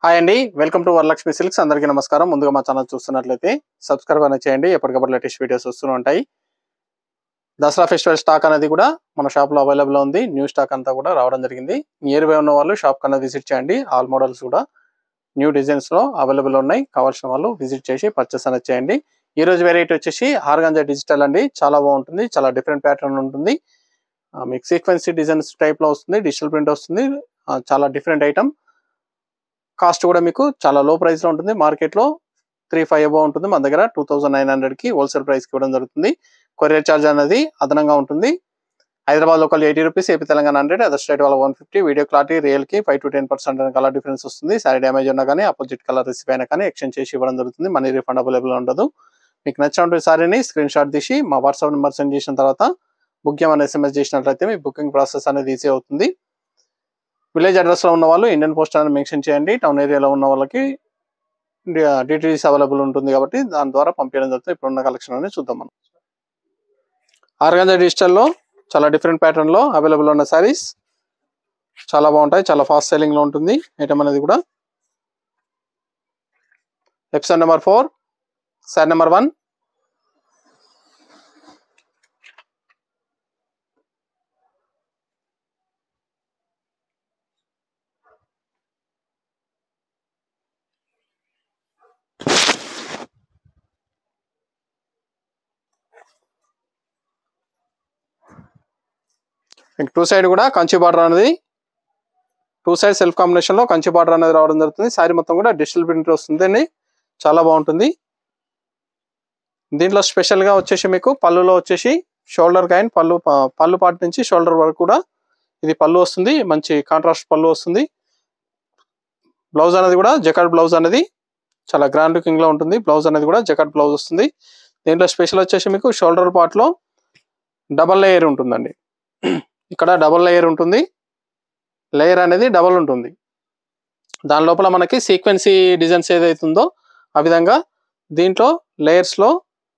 hi అండి welcome to Varalakshmi silks అందరికీ నమస్కారం ముందుగా మా ఛానల్ చూస్తున్నట్లయితే సబ్స్క్రైబ్ అనేది చేయండి ఎప్పటికప్పుడు లేటెస్ట్ వీడియోస్ వస్తూనే ఉంటాయి దసరా ఫెస్టివల్ స్టాక్ అనేది కూడా మన షాప్లో అవైలబుల్ ఉంది న్యూ స్టాక్ అంతా కూడా రావడం జరిగింది నియర్ బై ఉన్న వాళ్ళు షాప్ కన్నా విజిట్ చేయండి ఆల్ మోడల్స్ కూడా న్యూ డిజైన్స్ లో అవైలబుల్ ఉన్నాయి కావాల్సిన వాళ్ళు విజిట్ చేసి పర్చేస్ అనేది చేయండి ఈ రోజు వెరైటీ వచ్చేసి హార్గంజా డిజిటల్ అండి చాలా బాగుంటుంది చాలా డిఫరెంట్ ప్యాటర్న్ ఉంటుంది ఆ, మీకు సీక్వెన్సీ డిజైన్స్ టైప్ లో వస్తుంది డిజిటల్ ప్రింట్ వస్తుంది ఆ, చాలా డిఫరెంట్ ఐటమ్ కాస్ట్ కూడా మీకు చాలా లో ప్రైస్ లో ఉంటుంది మార్కెట్ లో త్రీ ఫైవ్ అబౌ ఉంటుంది మన దగ్గర టూ థౌసండ్ నైన్ హండ్రెడ్ కి హోల్సేల్ ప్రైస్ కి ఇవ్వడం జరుగుతుంది కొరియర్ ఛార్జ్ అనేది అదనంగా ఉంటుంది Hyderabad local eighty rupees AP Telangana hundred other state వాళ్ళ one fifty video clarity real కి five to ten percent colour difference వస్తుంది సారీ డ్యామేజ్ ఉన్నా కానీ అపోజిట్ కలర్ రిసీవ్ అయినా కానీ ఎక్స్చేంజ్ చేసి ఇవ్వడం జరుగుతుంది మనీ రిఫండ్ అవైలబుల్ ఉండదు మీకు నచ్చినటువంటి సారీని స్క్రీన్ షాట్ తీసి మా వాట్సాప్ నెంబర్ సెండ్ చేసిన తర్వాత బుక్ చేయమని ఎస్ఎంఎస్ చేసినట్లయితే మీ బుకింగ్ ప్రాసెస్ అనేది ఈజీ అవుతుంది విలేజ్ అడ్రస్ లో ఉన్న వాళ్ళు ఇండియన్ పోస్ట్ అనేది మెన్షన్ చేయండి టౌన్ ఏరియాలో ఉన్న వాళ్ళకి డిటీడీస్ అవైలబుల్ ఉంటుంది కాబట్టి దాని ద్వారా పంపించడం జరుగుతుంది ఇప్పుడున్న కలెక్షన్ అనేది చూద్దాం మనం ఆర్గంజా డిజిటల్లో చాలా డిఫరెంట్ ప్యాటర్న్ లో అవైలబుల్ ఉన్న సారీస్ చాలా బాగుంటాయి చాలా ఫాస్ట్ సెల్లింగ్ లో ఉంటుంది ఐటమ్ అనేది కూడా episode number four sari number one two side కూడా కంచి బార్డర్ అనేది టూ సైడ్ సెల్ఫ్ కాంబినేషన్ లో కంచి బార్డర్ అనేది రావడం జరుగుతుంది శారీ మొత్తం కూడా డిజిటల్ ప్రింట్ వస్తుంది చాలా బాగుంటుంది దీంట్లో స్పెషల్ గా వచ్చేసి మీకు పళ్ళులో వచ్చేసి షోల్డర్ కైన్ పళ్ళు ప- పళ్ళు పార్ట్ నుంచి షోల్డర్ వరకు కూడా ఇది పళ్ళు వస్తుంది మంచి కాంట్రాస్ట్ పళ్ళు వస్తుంది బ్లౌజ్ అనేది కూడా జకాట్ బ్లౌజ్ అనేది చాలా గ్రాండ్ లుకింగ్ లో ఉంటుంది బ్లౌజ్ అనేది కూడా జకాట్ బ్లౌజ్ వస్తుంది దీంట్లో స్పెషల్ వచ్చేసి మీకు షోల్డర్ పార్ట్ లో డబల్ లేయర్ ఉంటుందండి ఇక్కడ డబల్ లేయర్ ఉంటుంది లేయర్ అనేది డబల్ ఉంటుంది దాని లోపల మనకి సీక్వెన్సీ డిజైన్స్ ఏదైతుందో ఆ విధంగా దీంట్లో లేయర్స్ లో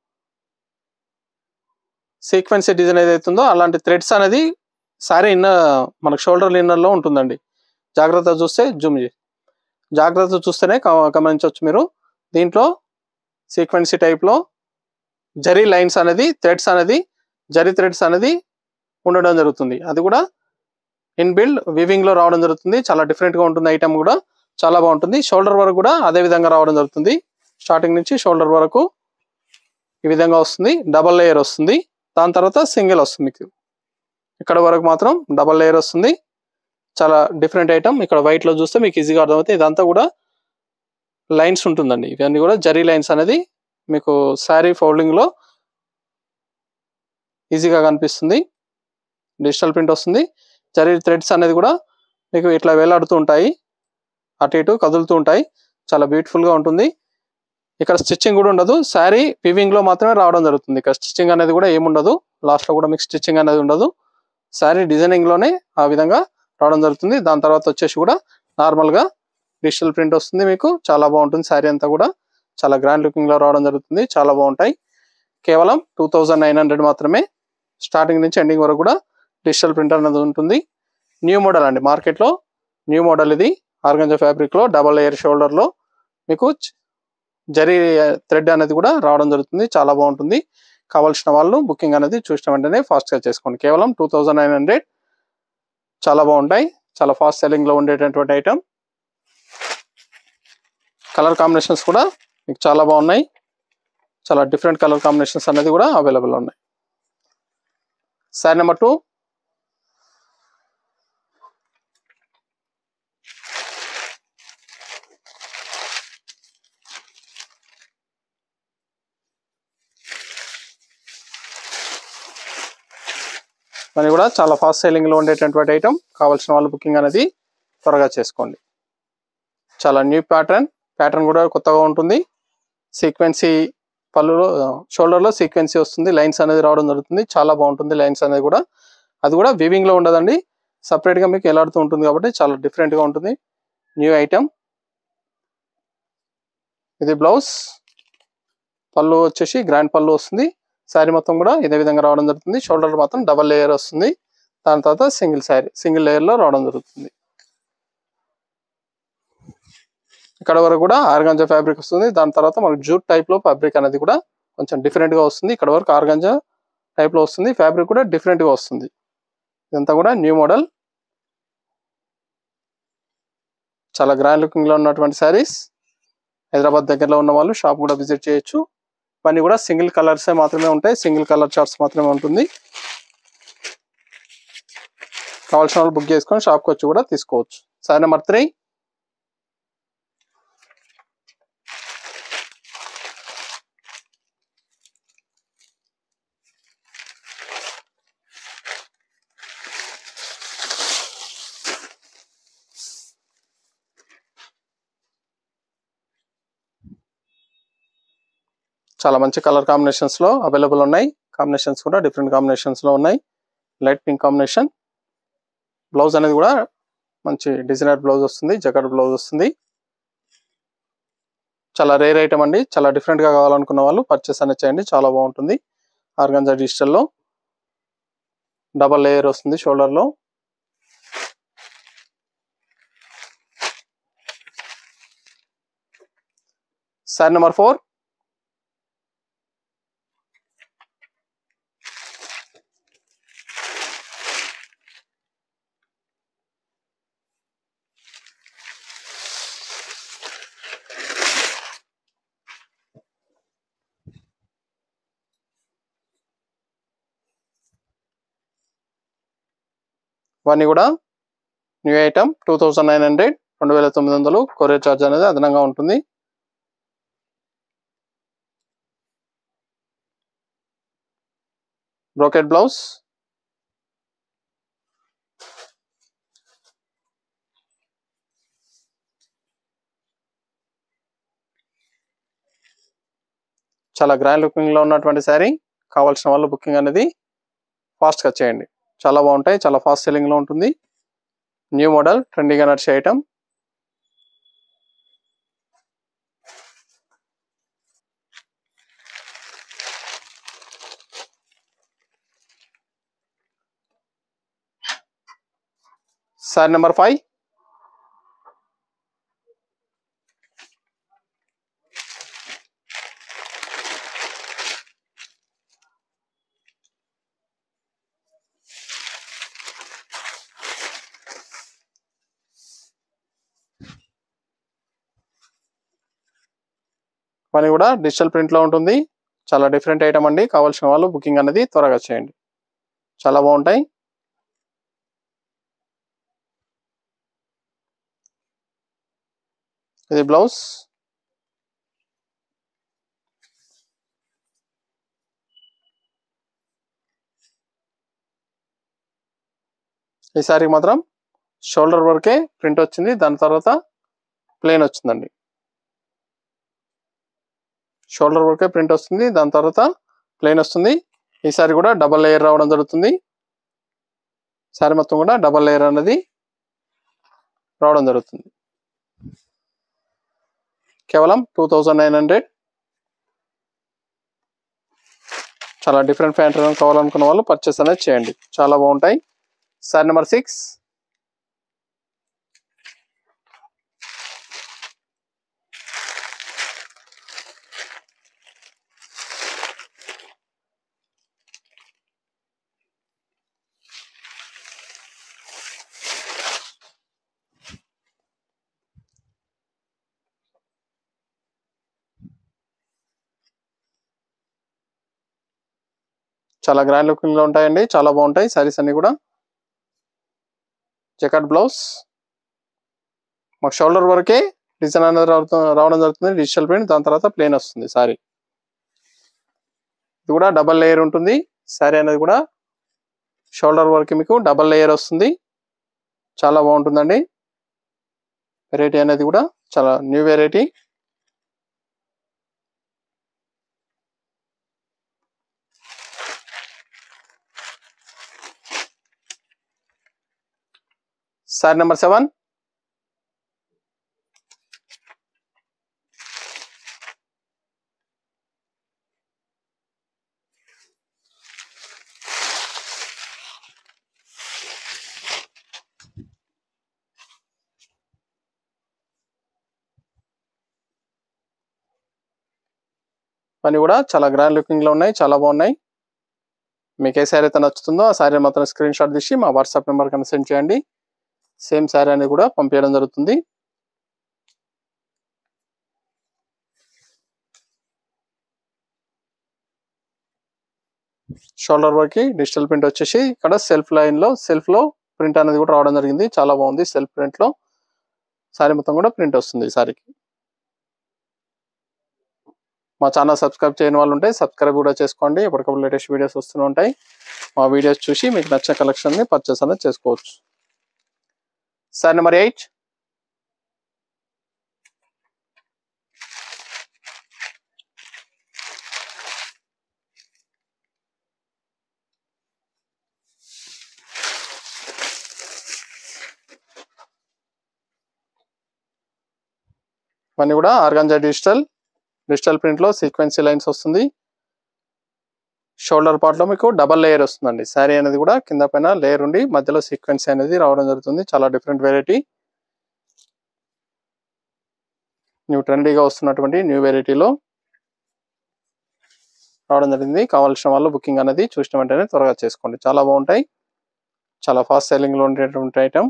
సీక్వెన్సీ డిజైన్ ఏదైతుందో అలాంటి థ్రెడ్స్ అనేది సారీ ఇన్నర్ మనకు షోల్డర్ ఇన్నర్ లో ఉంటుందండి జాగ్రత్త చూస్తే జూమ్ చేసి జాగ్రత్త చూస్తేనే గమ- గమనించవచ్చు మీరు దీంట్లో సీక్వెన్సీ టైప్ లో జరీ లైన్స్ అనేది థ్రెడ్స్ అనేది జరీ థ్రెడ్స్ అనేది ఉండడం జరుగుతుంది అది కూడా ఇన్ బిల్డ్ వివింగ్ లో రావడం జరుగుతుంది చాలా డిఫరెంట్ గా ఉంటుంది ఐటమ్ కూడా చాలా బాగుంటుంది షోల్డర్ వరకు కూడా అదే విధంగా రావడం జరుగుతుంది స్టార్టింగ్ నుంచి షోల్డర్ వరకు ఈ విధంగా వస్తుంది డబల్ లేయర్ వస్తుంది దాని తర్వాత సింగిల్ వస్తుంది మీకు ఇక్కడ వరకు మాత్రం డబల్ లేయర్ వస్తుంది చాలా డిఫరెంట్ ఐటమ్ ఇక్కడ వైట్ లో చూస్తే మీకు ఈజీగా అర్థమవుతుంది ఇదంతా కూడా లైన్స్ ఉంటుందండి ఇవన్నీ కూడా జరీ లైన్స్ అనేది మీకు శారీ ఫోల్డింగ్ లో ఈజీగా కనిపిస్తుంది డిజిటల్ ప్రింట్ వస్తుంది జరీ థ్రెడ్స్ అనేది కూడా మీకు ఇట్లా వేలాడుతూ ఉంటాయి అటు ఇటు కదులుతూ ఉంటాయి చాలా బ్యూటిఫుల్ గా ఉంటుంది ఇక్కడ స్టిచ్చింగ్ కూడా ఉండదు శారీ వివింగ్ లో మాత్రమే రావడం జరుగుతుంది ఇక్కడ స్టిచ్చింగ్ అనేది కూడా ఏముండదు లాస్ట్ లో కూడా మీకు స్టిచ్చింగ్ అనేది ఉండదు శారీ డిజైనింగ్ లోనే ఆ విధంగా రావడం జరుగుతుంది దాని తర్వాత వచ్చేసి కూడా నార్మల్ గా డిజిటల్ ప్రింట్ వస్తుంది మీకు చాలా బాగుంటుంది శారీ అంతా కూడా చాలా గ్రాండ్ లుకింగ్ లో రావడం జరుగుతుంది చాలా బాగుంటాయి కేవలం టూ థౌజండ్ నైన్ హండ్రెడ్ మాత్రమే స్టార్టింగ్ నుంచి ఎండింగ్ వరకు కూడా డిజిటల్ ప్రింట్ అనేది ఉంటుంది న్యూ మోడల్ అండి మార్కెట్ లో న్యూ మోడల్ ఇది ఆర్గంజా ఫ్యాబ్రిక్ లో డబల్ లేయర్ షోల్డర్ లో మీకు చ- జరీ థ్రెడ్ అనేది కూడా రావడం జరుగుతుంది చాలా బాగుంటుంది కావాల్సిన వాళ్ళు బుకింగ్ అనేది చూసిన వెంటనే ఫాస్ట్ గా చేసుకోండి కేవలం టూ థౌజండ్ నైన్ హండ్రెడ్ చాలా బాగుంటాయి చాలా ఫాస్ట్ సెల్లింగ్ లో ఉండేటటువంటి ఐటమ్ కలర్ కాంబినేషన్స్ కూడా మీకు చాలా బాగున్నాయి చాలా డిఫరెంట్ కలర్ కాంబినేషన్స్ అనేది కూడా అవైలబుల్ ఉన్నాయి సారీ నెంబర్ టూ మరి కూడా చాలా ఫాస్ట్ సెల్లింగ్ లో ఉండేటటువంటి ఐటమ్ కావాల్సిన వాళ్ళు బుకింగ్ అనేది త్వరగా చేసుకోండి చాలా న్యూ ప్యాటర్న్ ప్యాటర్న్ కూడా కొత్తగా ఉంటుంది సీక్వెన్సీ పళ్ళులో షోల్డర్ లో సీక్వెన్సీ వస్తుంది లైన్స్ అనేది రావడం జరుగుతుంది చాలా బాగుంటుంది లైన్స్ అనేది కూడా అది కూడా వివింగ్ లో ఉండదండి సపరేట్ గా మీకు ఎలాడుతూ ఉంటుంది కాబట్టి చాలా డిఫరెంట్ గా ఉంటుంది న్యూ ఐటమ్ ఇది బ్లౌజ్ పళ్ళు వచ్చేసి గ్రాండ్ పళ్ళు వస్తుంది శారీ మొత్తం కూడా ఇదే విధంగా రావడం జరుగుతుంది షోల్డర్ మాత్రం డబల్ లేయర్ వస్తుంది దాని తర్వాత సింగిల్ శారీ సింగిల్ లేయర్ లో రావడం జరుగుతుంది ఇక్కడ వరకు కూడా ఆర్గంజా ఫ్యాబ్రిక్ వస్తుంది దాని తర్వాత మనకు జూట్ టైప్ లో ఫ్యాబ్రిక్ అనేది కూడా కొంచెం డిఫరెంట్ గా వస్తుంది ఇక్కడ వరకు ఆర్గంజా టైప్ లో వస్తుంది ఫ్యాబ్రిక్ కూడా డిఫరెంట్ గా వస్తుంది ఇదంతా కూడా న్యూ మోడల్ చాలా గ్రాండ్ లుకింగ్ లో ఉన్నటువంటి శారీస్ హైదరాబాద్ దగ్గరలో ఉన్న వాళ్ళు షాప్ కూడా విజిట్ చేయొచ్చు ఇవన్నీ కూడా సింగిల్ కలర్స్ మాత్రమే ఉంటాయి సింగిల్ కలర్ చార్ట్స్ మాత్రమే ఉంటుంది కావాల్సిన వాళ్ళు బుక్ చేసుకొని షాప్కి వచ్చి కూడా తీసుకోవచ్చు సారీ నెంబర్ త్రీ చాలా మంచి కలర్ కాంబినేషన్స్ లో అవైలబుల్ ఉన్నాయి కాంబినేషన్స్ కూడా డిఫరెంట్ కాంబినేషన్స్ లో ఉన్నాయి లైట్ పింక్ కాంబినేషన్ బ్లౌజ్ అనేది కూడా మంచి డిజైనర్ బ్లౌజ్ వస్తుంది జగడ్ బ్లౌజ్ వస్తుంది చాలా రేర్ ఐటమ్ అండి చాలా డిఫరెంట్ గా కావాలనుకున్న వాళ్ళు పర్చేస్ అనేది చేయండి చాలా బాగుంటుంది ఆర్గంజా డిజిటల్ లో డబల్ లేయర్ వస్తుంది షోల్డర్ లో సారీ నెంబర్ ఫోర్ ఇవన్నీ కూడా new item two thousand nine hundred రెండు వేల తొమ్మిది వందలు కొరియర్ ఛార్జ్ అనేది అదనంగా ఉంటుంది బ్రోకెట్ బ్లౌజ్ చాలా గ్రాండ్ లుకింగ్ లో ఉన్నటువంటి శారీ కావాల్సిన వాళ్ళు బుకింగ్ అనేది ఫాస్ట్ గా చేయండి చాలా బాగుంటాయి చాలా ఫాస్ట్ సెల్లింగ్ లో ఉంటుంది న్యూ మోడల్ ట్రెండింగ్ నడిచే ఐటమ్ సారీ నెంబర్ ఫైవ్ పని కూడా డిజిటల్ ప్రింట్ లో ఉంటుంది చాలా డిఫరెంట్ ఐటమ్ అండి కావాల్సిన వాళ్ళు బుకింగ్ అనేది త్వరగా చేయండి చాలా బాగుంటాయి ఇది బ్లౌజ్ ఈ సారీ మాత్రం షోల్డర్ వరకే ప్రింట్ వచ్చింది దాని తర్వాత ప్లేన్ వచ్చిందండి షోల్డర్ వరకే ప్రింట్ వస్తుంది దాని తర్వాత ప్లెయిన్ వస్తుంది ఈ సారీ కూడా డబల్ లేయర్ రావడం జరుగుతుంది సారీ మొత్తం కూడా డబల్ లేయర్ అనేది రావడం జరుగుతుంది కేవలం టూ థౌజండ్ నైన్ హండ్రెడ్ చాలా డిఫరెంట్ ప్యాంట్ కావాలనుకున్న వాళ్ళు పర్చేస్ అనేది చేయండి చాలా బాగుంటాయి సారీ నెంబర్ సిక్స్ చాలా గ్రాండ్ లుకింగ్ లో ఉంటాయండి చాలా బాగుంటాయి సారీస్ అన్ని కూడా జకాట్ బ్లౌజ్ మాకు షోల్డర్ వరకే డిజైన్ అనేది రావడం రావడం జరుగుతుంది డిజిటల్ ప్రింట్ దాని తర్వాత ప్లేన్ వస్తుంది సారీ ఇది కూడా డబల్ లేయర్ ఉంటుంది సారీ అనేది కూడా షోల్డర్ వరకు మీకు డబల్ లేయర్ వస్తుంది చాలా బాగుంటుందండి వెరైటీ అనేది కూడా చాలా new variety sari number seven పని కూడా చాలా గ్రాండ్ లుకింగ్ లో ఉన్నాయి చాలా బాగున్నాయి మీకు ఏ శారీ అయితే నచ్చుతుందో ఆ శారీ మాత్రం స్క్రీన్ షాట్ తీసి మా వాట్సాప్ నెంబర్ కన్నా సెండ్ చేయండి సేమ్ శారీ అనేది కూడా పంపించడం జరుగుతుంది షోల్డర్ వర్క్ డిజిటల్ ప్రింట్ వచ్చేసి ఇక్కడ సెల్ఫ్ లైన్ లో సెల్ఫ్ లో ప్రింట్ అనేది కూడా రావడం జరిగింది చాలా బాగుంది సెల్ఫ్ ప్రింట్ లో శారీ మొత్తం కూడా ప్రింట్ వస్తుంది ఈ శారీకి మా ఛానల్ సబ్స్క్రైబ్ చేయని వాళ్ళు ఉంటే సబ్స్క్రైబ్ కూడా చేసుకోండి ఎప్పటికప్పుడు లేటెస్ట్ వీడియోస్ వస్తూనే ఉంటాయి మా వీడియోస్ చూసి మీకు నచ్చిన కలెక్షన్ ని పర్చేస్ అనేది చేసుకోవచ్చు సార్ నెంబర్ ఎయిట్ ఇవన్నీ కూడా ఆర్గాంజా డిజిటల్ డిజిటల్ ప్రింట్ లో సీక్వెన్సీ లైన్స్ వస్తుంది షోల్డర్ పార్ట్ లో మీకు డబల్ లేయర్ వస్తుందండి శారీ అనేది కూడా కింద పైన లేయర్ ఉండి మధ్యలో సీక్వెన్సీ అనేది రావడం జరుగుతుంది చాలా డిఫరెంట్ వెరైటీ న్యూ ట్రెండీగా వస్తున్నటువంటి న్యూ వెరైటీలో రావడం జరిగింది కావాల్సిన వాళ్ళు బుకింగ్ అనేది చూసిన వెంటనే త్వరగా చేసుకోండి చాలా బాగుంటాయి చాలా ఫాస్ట్ సెల్లింగ్ లో ఉండేటువంటి item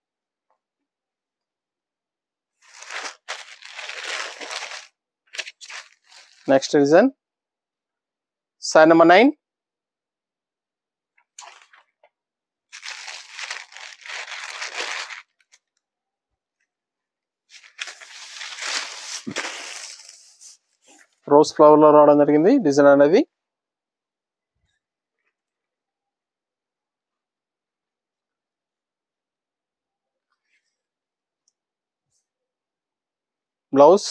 next design sari number nine rose flower లో రావడం జరిగింది డిజైన్ అనేది బ్లౌజ్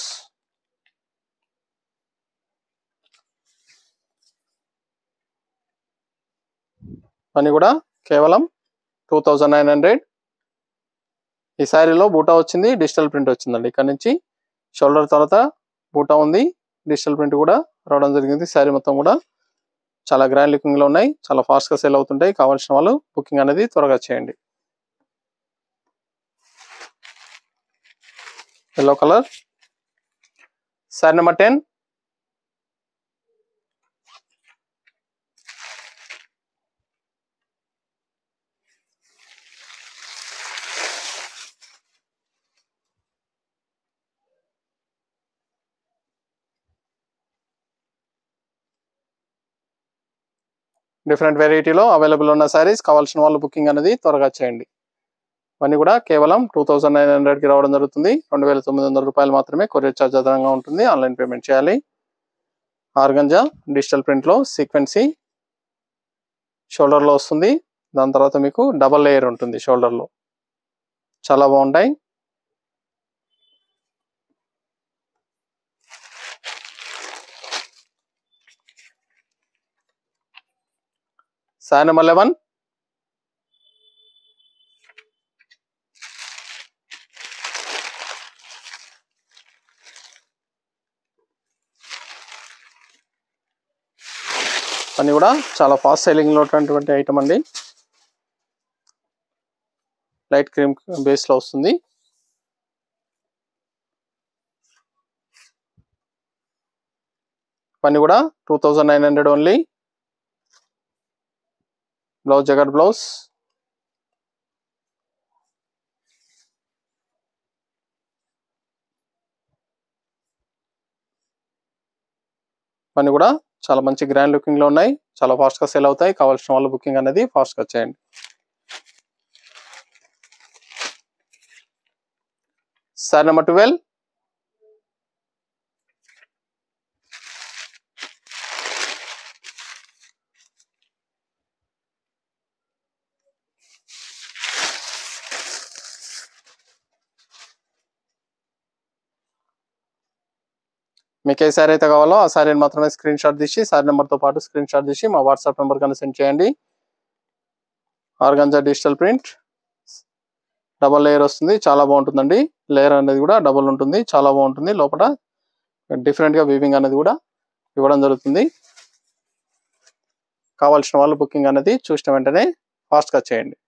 అని కూడా కేవలం టూ థౌజండ్ నైన్ హండ్రెడ్ ఈ శారీలో బూటా వచ్చింది డిజిటల్ ప్రింట్ వచ్చిందండి ఇక్కడ నుంచి షోల్డర్ తర్వాత బూటా ఉంది డిజిటల్ ప్రింట్ కూడా రావడం జరిగింది శారీ మొత్తం కూడా చాలా గ్రాండ్ లుకింగ్ లో ఉన్నాయి చాలా ఫాస్ట్ గా సేల్ అవుతుంటాయి కావాల్సిన వాళ్ళు బుకింగ్ అనేది త్వరగా చేయండి yellow colour sari number ten different వెరైటీలో అవైలబుల్ ఉన్న శారీస్ కావాల్సిన వాళ్ళు బుకింగ్ అనేది త్వరగా చేయండి ఇవన్నీ కూడా కేవలం టూ థౌసండ్ నైన్ హండ్రెడ్కి రావడం జరుగుతుంది రెండు వేల తొమ్మిది వందల రూపాయలు మాత్రమే కొరియర్ ఛార్జ్ అదనంగా ఉంటుంది ఆన్లైన్ పేమెంట్ చేయాలి ఆర్గంజా డిజిటల్ ప్రింట్లో సీక్వెన్సీ షోల్డర్లో వస్తుంది దాని తర్వాత మీకు డబల్ లేయర్ ఉంటుంది షోల్డర్లో చాలా బాగుంటాయి సారీ నెంబర్ లెవెన్ అన్ని కూడా చాలా ఫాస్ట్ సెల్లింగ్ లో ఉన్నటువంటి ఐటమ్ అండి లైట్ క్రీమ్ బేస్ లో వస్తుంది పని కూడా two thousand nine hundred only blouse jacquard blouse పని కూడా చాలా మంచి గ్రాండ్ లుకింగ్ లో ఉన్నాయి చాలా ఫాస్ట్ గా సేల్ అవుతాయి కావాల్సిన వాళ్ళు బుకింగ్ అనేది ఫాస్ట్ గా చేయండి సార్ నెంబర్ ట్వెల్వ్ మీకు ఏ సారీ అయితే కావాలో ఆ సారీని మాత్రమే స్క్రీన్ షాట్ తీసి సారీ నెంబర్తో పాటు స్క్రీన్ షాట్ తీసి మా వాట్సాప్ నెంబర్ కన్నా సెండ్ చేయండి organza digital print double layer వస్తుంది చాలా బాగుంటుందండి లేయర్ అనేది కూడా డబుల్ ఉంటుంది చాలా బాగుంటుంది లోపల డిఫరెంట్గా వీవింగ్ అనేది కూడా ఇవ్వడం జరుగుతుంది కావాల్సిన వాళ్ళు బుకింగ్ అనేది చూసిన వెంటనే ఫాస్ట్గా చేయండి